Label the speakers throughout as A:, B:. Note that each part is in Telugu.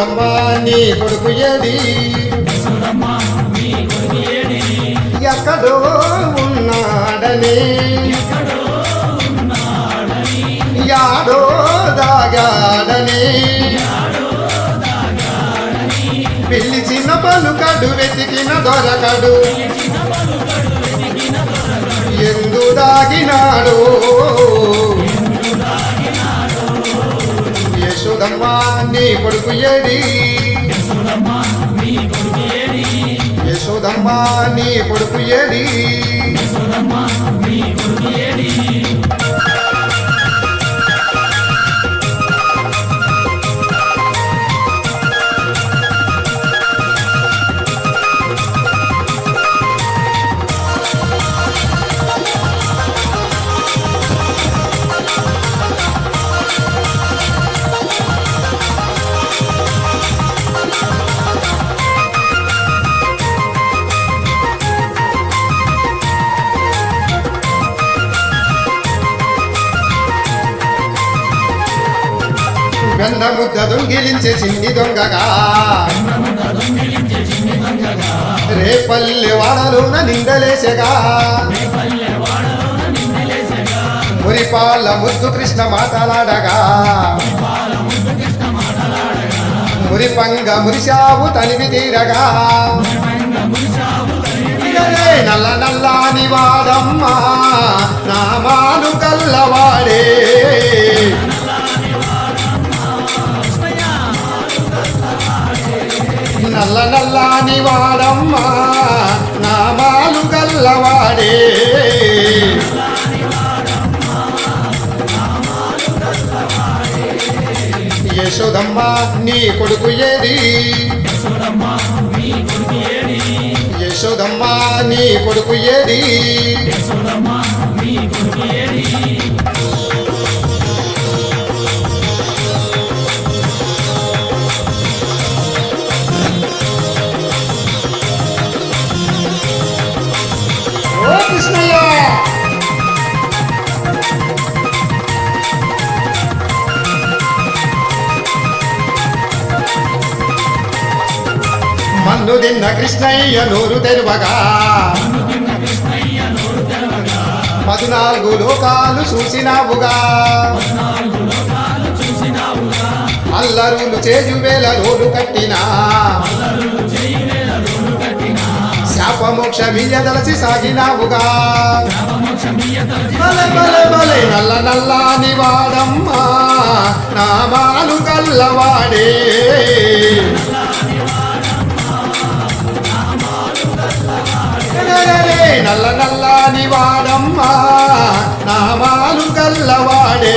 A: యశోదమ్మ నీ కొడుకు ఏడి ఎక్కడో ఉన్నాడని యాడో దాగాడని పిలిచిన పలుకడు వెతికిన దొరకడు ఎందు దాగినాడు యశోదమ్మ నీ కొడుకు ఏడి యశోదమ్మ నీ కొడుకు ఏడి వెన్న ముద్ద దొంగిలించే చిన్ని దొంగగా రేపల్లె వాడలోన నిందలేసెగా మురిపాల ముద్దు కృష్ణ మాటలాడగా మురిపంగ మురిశావు తనివి తీరగా ఇదనే నల్ల నల్లాని వాడమ్మా నామాలు కల్లవాడే నల్ల నల్లాని వాడమ్మా నామాలు గల్లవాడే యశోదమ్మ నీ కొడుకు ఏది యశోదమ్మ నీ కొడుకు ఏది ఓ కృష్ణయ్య మన్ను తిన్న కృష్ణయ్య నోరు తెరువగా పద్నాలుగు లోకాలు చూసినావుగా అల్లరులు చేజువేల రోలు కట్టినా శాపమోక్షమియదలసి సాగినావుగా బలే బలే బలే నల్ల నల్లాని వాడమ్మా నామాలు గల్లవాడే రే నల్ల నల్లాని వాడమ్మా నామాలు గల్లవాడే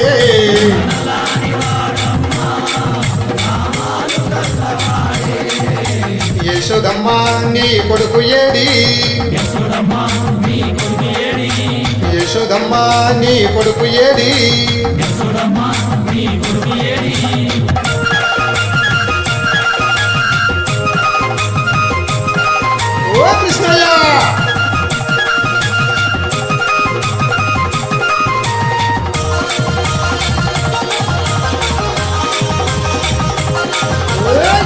A: యశోదమ్మ నీ కొడుకు ఏడి యశోదమ్మ నీ కొడుకు ఏడి ఓ కృష్ణయ్య ఓయ్!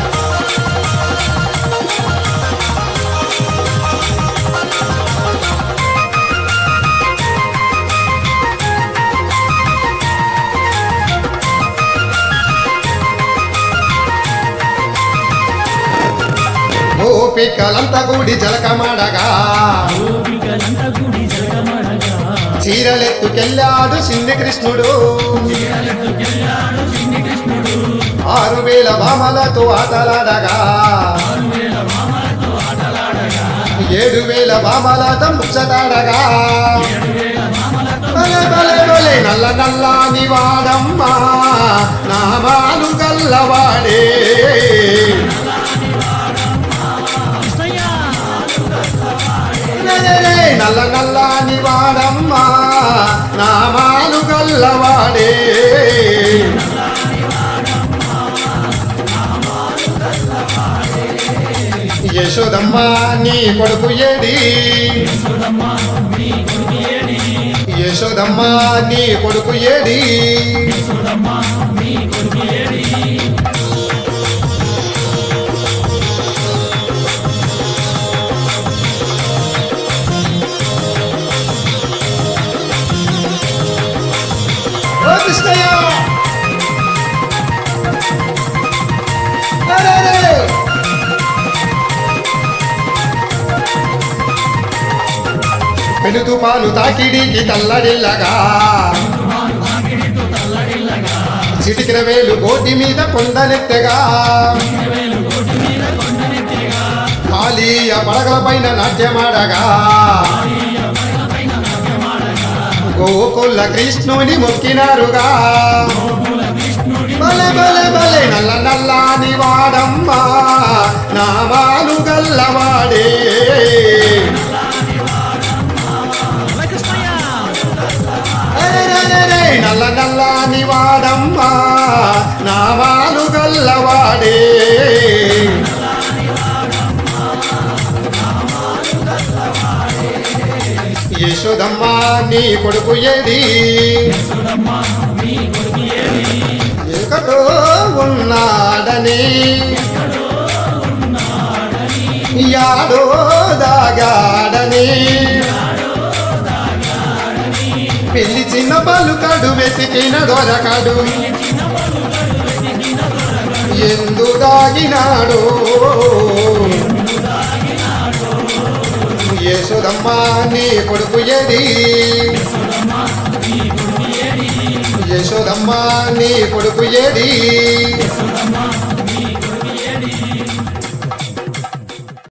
A: గోపికలంత గుడి జలకమడగా చీరలెత్తుకెళ్ళాడు సింధి కృష్ణుడు ఆరు వేల భామలతో ఆటలాడగా ఏడు వేల భామలతో ముచ్చటాడగా బలే బలే బలే నల్ల నల్లాని వాడమ్మా నామాలు గల్లవాడే రే, రే, నల్ల నల్లాని వాడమ్మా నామాలు గల్లవాడే యశోదమ్మ నీ కొడుకు ఏడి యశోదమ్మ నీ కొడుకు ఏడి కృష్ణయ్య అరే, అరే. పెను తుఫాను తాకిడికి తల్లడిల్లగా చిటికిన వేలు గోటి మీద కొండలెత్తగా కాళీయ పడగల పైన నాట్యమాడగా గోకుల కృష్ణుని మొక్కినారుగా బలే బలే బలే నల్ల నల్లాని వాడమ్మా నామాలు గల్లవాడే అరెరెరెరె, నల్ల నల్లాని వాడమ్మా నామాలు గల్లవాడే యశోదమ్మ నీ కొడుకు ఏది ఎక్కడో ఉన్నాడని యాడో దాగాడని పెళ్లి చిన్న పలుకడు వెతికిన దొరకడు ఎందు దాగినాడు యశోదమ్మ నీ కొడుకు ఏది యశోదమ్మ నీ కొడుకు ఏది